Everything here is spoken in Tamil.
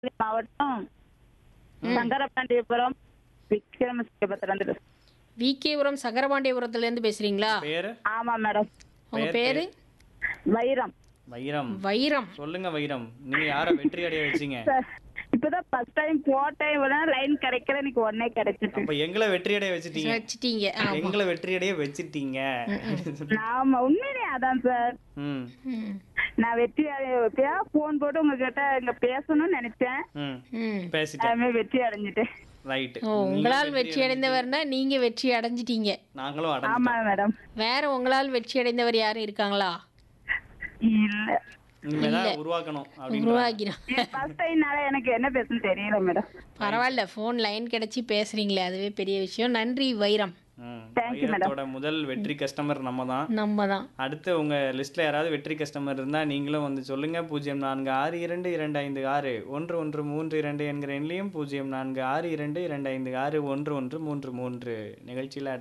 திருநெல்வேலி மாவட்டம் சங்கரபாண்டியபுரம் விக்ரமசிங்கபுரத்துல விகேபுரம் சங்கரபாண்டியபுரத்துல இருந்து பேசுறீங்களா பேரு ஆமா மேடம் உங்க பேரு வைரம் வைரம் வைரம் சொல்லுங்க வைரம் நீங்க யார வெற்றி அடைய வச்சீங்க சார் இப்பதான் ஃபர்ஸ்ட் டைம் போட்டேன் இவ்வளவு லைன் கிடைக்கல எனக்கு உடனே கிடைச்சிட்டு அப்ப எங்களை வெற்றி அடைய வச்சிட்டீங்க வச்சிட்டீங்க ஆமா. எங்களை வெற்றி அடைய வச்சிட்டீங்க ஆமா உண்மையிலே அதான் சார் ம் ம். நான் வெற்றி அடைய போன் போட்டு உங்ககிட்ட இங்க பேசணும்னு நினைச்சேன் ம் ம். பேசிட்டேன் அதுமே வெற்றி அடைஞ்சிட்டேன் ரைட் ஓ உங்களால் வெற்றி அடைந்தவர்னா நீங்க வெற்றி அடைஞ்சிட்டீங்க நாங்களும் அடைஞ்சோம் ஆமா மேடம் வேற உங்களால் வெற்றி அடைந்தவர் யாரும் இருக்காங்களா இல்ல இனிமேதான் உருவாக்கணும் அப்படின்னு உருவாக்கினோம் ஃபர்ஸ்ட் டைம்னால எனக்கு என்ன பேசணும்னு தெரியல மேடம் பரவாயில்ல ஃபோன் லைன் கிடைச்சி பேசுறீங்களே அதுவே பெரிய விஷயம் நன்றி வைரம் ம். Thank you, madam. வைரத்தோட முதல் வெற்றி கஸ்டமர் நம்ம தான் நம்ம தான் அடுத்து உங்க லிஸ்ட்ல யாராவது வெற்றி கஸ்டமர் இருந்தா நீங்களும் வந்து சொல்லுங்க பூஜ்ஜியம் நான்கு ஆறு இரண்டு இரண்டு ஐந்து ஆறு ஒன்று ஒன்று மூன்று இரண்டு என்கிற எண்ணிலையும் பூஜ்ஜியம் நான்கு ஆறு இரண்டு இரண்டு ஐந்து ஆறு ஒன்று ஒன்று மூன்று மூன்று நிகழ்ச்சியில